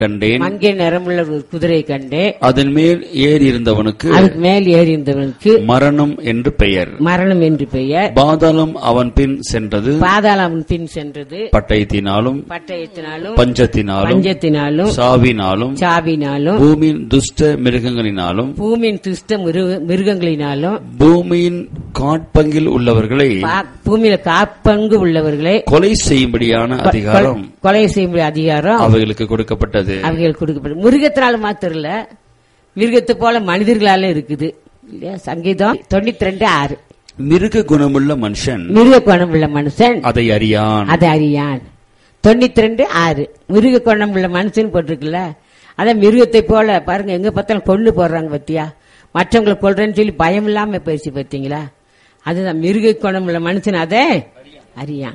கண்டேன் அங்கே நிறமுள்ள ஒரு குதிரையை கண்டே அதன் மேல் ஏறி இருந்தவனுக்கு அதுக்கு மேல் ஏறி இருந்தவனுக்கு மரணம் என்று பெயர் மரணம் என்று பெயர் பாதாளம் அவன் பின் சென்றது பாதாளம் பின் சென்றது பட்டயத்தினாலும் பட்டயத்தினாலும் பஞ்சத்தினாலும் பஞ்சத்தினாலும் சாவினாலும் சாவினாலும் பூமியின் துஷ்ட மிருகங்களினாலும் பூமியின் துஷ்ட மிருக- மிருகங்களினாலும் பூமியின் காட்பங்கில் உள்ளவர்களை பா- பூமியில காப்பங்கு உள்ளவர்களை கொலை செய்யும்படியான அதிகாரம் கொலை செய்யும் அதிகாரம் அவைகளுக்கு கொடுக்கப்பட்டது அவர்கள் கொடுக்கப்படும் மிருகத்தினால மாத்திரம் இல்ல மிருகத்தை போல மனிதர்களால இருக்குது இல்லையா சங்கீதம் தொண்ணூத்தி ரெண்டு ஆறு மிருக குணமுள்ள மனுஷன் மிருக குணம் உள்ள மனுஷன் அதை அறியான் அதை அறியான் தொண்ணூத்தி ரெண்டு ஆறு மிருக குணம் உள்ள மனுஷன் போட்டிருக்குல்ல அதான் மிருகத்தை போல பாருங்க எங்க பார்த்தாலும் கொண்டு போடுறாங்க பத்தியா மற்றவங்களை கொள்றேன்னு சொல்லி பயம் இல்லாம போயிடுச்சு பார்த்தீங்களா அதுதான் மிருக குணம் உள்ள மனுஷன் அதை அறியான்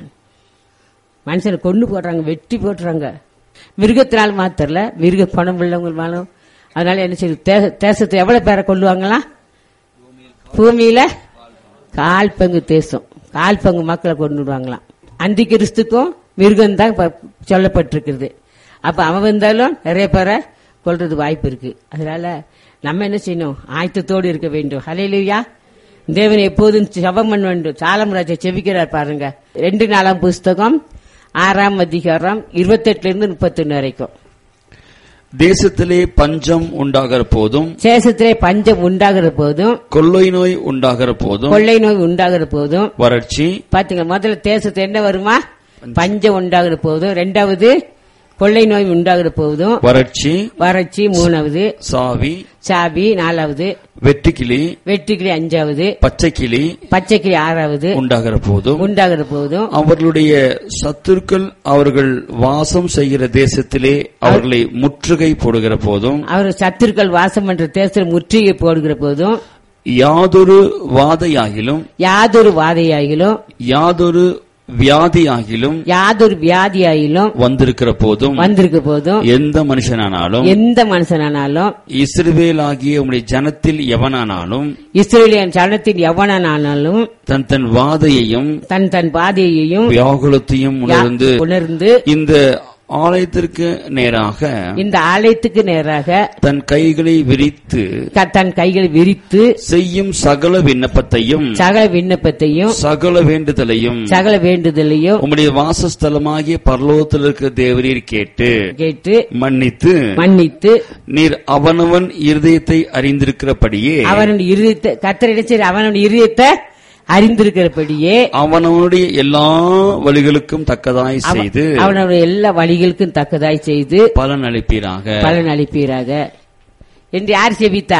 மனுஷனை கொண்டு போடுறாங்க வெட்டி போட்டுறாங்க மிருகத்தினால் மாத்திரல மிருக குணம் உள்ளவங்களும் அதனால என்ன செய்யுது தே- தேசத்தை எவ்வளவு பேரை கொள்ளுவாங்களாம் பூமியில கால் பங்கு தேசம் கால் பங்கு மக்களை கொண்டு விடுவாங்களாம் அந்தி கிறிஸ்துக்கும் மிருகம் தான் சொல்லப்பட்டிருக்கிறது அப்ப அவன் வந்தாலும் நிறைய பேரை கொல்றது வாய்ப்பு இருக்கு அதனால நம்ம என்ன செய்யணும் ஆயத்தத்தோடு இருக்க வேண்டும் ஹலையிலுயா தேவன் எப்போதும் ஜெபம் பண்ண வேண்டும் சாலமராஜா செபிக்கிறார் பாருங்க ரெண்டு நாளாம் புஸ்தகம் ஆறாம் அதிகாரம் இருபத்தெட்டுல இருந்து முப்பத்தொன்னு வரைக்கும் தேசத்திலே பஞ்சம் உண்டாகிற போதும் சேஷத்திலே பஞ்சம் உண்டாகிற போதும் கொள்ளை நோய் உண்டாகிற போதும் கொள்ளை நோய் உண்டாகிற போதும் வறட்சி பாத்தீங்க முதல்ல தேசத்து என்ன வருமா பஞ்சம் உண்டாகிற போதும் ரெண்டாவது கொள்ளை நோய் உண்டாகிற போதும் வறட்சி வறட்சி மூணாவது சாவி சாவி நாலாவது வெட்டுக்கிளி வெட்டுக்கிளி அஞ்சாவது பச்சைக்கிளி பச்சைக்கிளி ஆறாவது உண்டாகிற போதும் உண்டாகிற போதும் அவர்களுடைய சத்துருக்கள் அவர்கள் வாசம் செய்கிற தேசத்திலே அவர்களை முற்றுகை போடுகிற போதும் அவர் சத்துருக்கள் வாசம் பண்ற தேசத்தில் முற்றுகை போடுகிற போதும் யாதொரு வாதையாகிலும் யாதொரு வாதையாகிலும் யாதொரு வியாதியாகிலும் யாதொரு வியாதியாகிலும் வந்திருக்கிற போதும் வந்திருக்க போதும் எந்த மனுஷனானாலும் எந்த மனுஷனானாலும் இஸ்ரவேலாகிய உம்முடைய ஜனத்தில் எவனானாலும் இஸ்ரேலியன் சனத்தின் எவனானாலும் தன் தன் வாதையையும் தன் தன் பாதையையும் வியாகுலத்தையும் உணர்ந்து உணர்ந்து இந்த ஆலயத்திற்கு நேராக இந்த ஆலயத்துக்கு நேராக தன் கைகளை விரித்து க- தன் கைகளை விரித்து செய்யும் சகல விண்ணப்பத்தையும் சகல விண்ணப்பத்தையும் சகல வேண்டுதலையும் சகல வேண்டுதலையும் உம்முடைய வாசஸ்தலமாகிய பரலோகத்தில் இருக்கிற தேவரீர் கேட்டு கேட்டு மன்னித்து மன்னித்து நீர் அவனவன் இருதயத்தை அறிந்திருக்கிறபடியே அவனுடைய இருதயத்தை கத்தர் இடைச்சரி அவனுடைய இருதயத்தை அறிந்திருக்கிறபடியே அவனவனுடைய எல்லா வழிகளுக்கும் தக்கதாய் அவ- செய்து அவனுடைய எல்லா வழிகளுக்கும் தக்கதாய் செய்து பலன் அளிப்பீராக பலன் அளிப்பீராக என்று யார் செபித்தா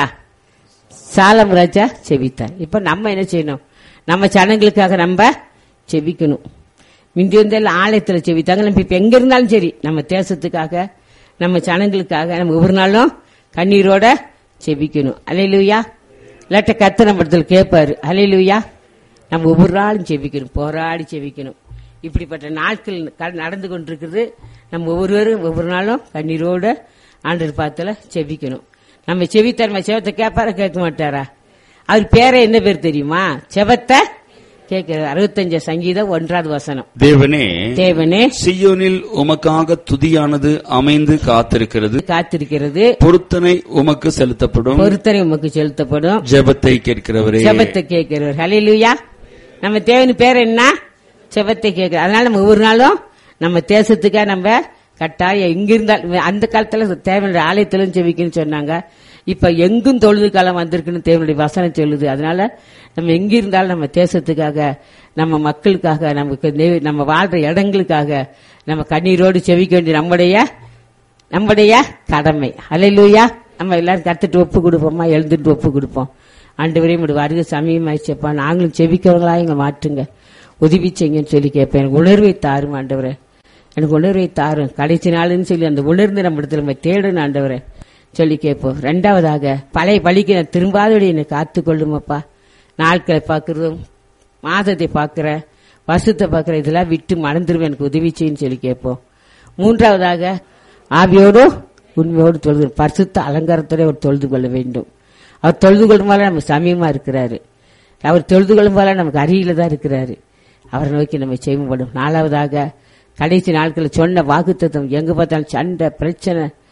சாலம் ராஜா செபித்தார் இப்ப நம்ம என்ன செய்யணும் நம்ம ஜனங்களுக்காக நம்ம செபிக்கணும் முந்தி வந்து எல்லாம் ஆலயத்துல செபித்தாங்க நம்ம இப்ப எங்க இருந்தாலும் சரி நம்ம தேசத்துக்காக நம்ம ஜனங்களுக்காக நம்ம ஒவ்வொரு நாளும் கண்ணீரோட செபிக்கணும் அலையிலுயா இல்லாட்ட கத்த நம்ம இடத்துல கேட்பாரு அலையிலுயா நம்ம ஒவ்வொரு நாளும் செபிக்கணும் போராடி செபிக்கணும் இப்படிப்பட்ட நாட்கள் க- நடந்து கொண்டிருக்கிறது நம்ம ஒவ்வொருவரும் ஒவ்வொரு நாளும் கண்ணீரோட ஆண்டர் பாத்துல செபிக்கணும் நம்ம செவித்தார் நம்ம செவத்தை கேட்பாரா கேட்க மாட்டாரா அவர் பேரை என்ன பேர் தெரியுமா செவத்தை கேட்கிற அறுபத்தஞ்சு சங்கீதம் ஒன்றாவது வசனம் தேவனே தேவனே சியோனில் உமக்காக துதியானது அமைந்து காத்திருக்கிறது காத்திருக்கிறது பொருத்தனை உமக்கு செலுத்தப்படும் பொருத்தனை உமக்கு செலுத்தப்படும் ஜெபத்தை கேட்கிறவரே செபத்தை கேட்கிறவர் ஹalleluya நம்ம தேவன் பேர் என்ன செபத்தை கேட்கிற அதனால நம்ம ஒவ்வொரு நாளும் நம்ம தேசத்துக்கா நம்ம கட்டாயம் எங்க இருந்தாலும் அந்த காலத்துல தேவனுடைய ஆலயத்திலும் செவிக்கணும்னு சொன்னாங்க இப்ப எங்கும் தொழுது காலம் வந்திருக்குன்னு தேவனுடைய வசனம் சொல்லுது அதனால நம்ம எங்க இருந்தாலும் நம்ம தேசத்துக்காக நம்ம மக்களுக்காக நமக்கு நெ- நம்ம வாழ்ற இடங்களுக்காக நம்ம கண்ணீரோடு செவிக்க வேண்டிய நம்முடைய நம்முடைய கடமை அலையிலூயா நம்ம எல்லாரும் கத்துட்டு ஒப்பு கொடுப்போமா எழுந்துட்டு ஒப்பு கொடுப்போம் ஆண்டவரே உங்களுடைய வருகை சமயமாயிச்சப்பா நாங்களும் செபிக்கிறவங்களா எங்க மாற்றுங்க உதவி செய்யுங்கன்னு சொல்லி கேட்பேன் எனக்கு உணர்வை தாரும் ஆண்டவரே எனக்கு உணர்வை தாரும் கடைசி நாளுன்னு சொல்லி அந்த உணர்ந்து நம்ம இடத்துல நம்ம தேடணும் ஆண்டவரே சொல்லி கேட்போம் ரெண்டாவதாக பழைய பழிக்கு நான் திரும்பாதபடி என்னை காத்து கொள்ளுமப்பா நாட்களை பார்க்கறதும் மாதத்தை பார்க்கிறேன் வருஷத்தை பார்க்கிறேன் இதெல்லாம் விட்டு மறந்துடுவேன் எனக்கு உதவி செய்யுன்னு சொல்லி கேட்போம் மூன்றாவதாக ஆவியோடு உண்மையோடு தொழுது பரிசுத்த அலங்காரத்தோட அவர் தொழுது கொள்ள வேண்டும் அவர் தொழுது கொள்ளும் போல நம்ம சமயமா இருக்கிறாரு அவர் தொழுது கொள்ளும் போல நமக்கு அருகில தான் இருக்கிறாரு அவரை நோக்கி நம்ம செய்யப்படும் நாலாவதாக கடைசி நாட்களில் சொன்ன வாக்குத்தத்தம் எங்க பார்த்தாலும் சண்டை பிரச்சனை